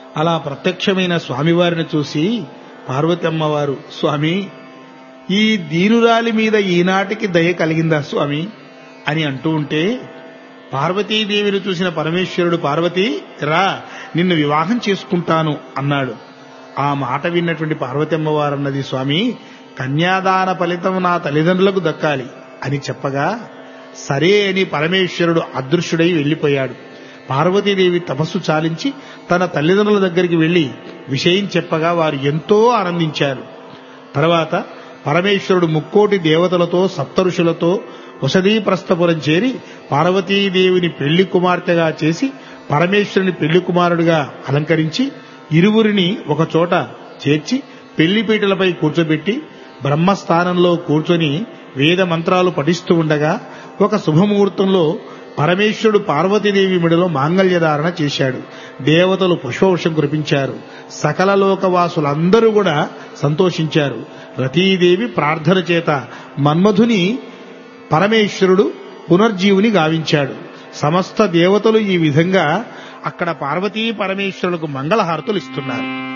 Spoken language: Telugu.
అలా ప్రత్యక్షమైన స్వామివారిని చూసి పార్వతి అమ్మవారు స్వామి ఈ దీనురాలి మీద ఈనాటికి దయ కలిగిందా స్వామి అని అంటూ ఉంటే పార్వతీదేవిని చూసిన పరమేశ్వరుడు పార్వతి రా నిన్ను వివాహం చేసుకుంటాను అన్నాడు ఆ మాట విన్నటువంటి పార్వతి అమ్మవారు అన్నది స్వామి కన్యాదాన ఫలితం నా తల్లిదండ్రులకు దక్కాలి అని చెప్పగా సరే అని పరమేశ్వరుడు అదృశ్యుడై వెళ్లిపోయాడు పార్వతీదేవి తపస్సు చాలించి తన తల్లిదండ్రుల దగ్గరికి వెళ్లి విషయం చెప్పగా వారు ఎంతో ఆనందించారు తర్వాత పరమేశ్వరుడు ముక్కోటి దేవతలతో సప్తఋషులతో వసదీప్రస్థపురం చేరి పార్వతీదేవిని పెళ్లి కుమార్తెగా చేసి పరమేశ్వరుని పెళ్లి కుమారుడిగా అలంకరించి ఇరువురిని ఒక చోట చేర్చి పెళ్లిపీటలపై కూర్చోబెట్టి బ్రహ్మస్థానంలో కూర్చొని వేద మంత్రాలు పఠిస్తూ ఉండగా ఒక శుభముహూర్తంలో పరమేశ్వరుడు పార్వతీదేవి మెడలో మాంగళ్యధారణ చేశాడు దేవతలు పుష్పవృషం కురిపించారు సకల లోకవాసులందరూ కూడా సంతోషించారు రతీదేవి ప్రార్థన చేత మన్మధుని పరమేశ్వరుడు పునర్జీవుని గావించాడు సమస్త దేవతలు ఈ విధంగా అక్కడ పార్వతీ పరమేశ్వరులకు మంగళహారతులు ఇస్తున్నారు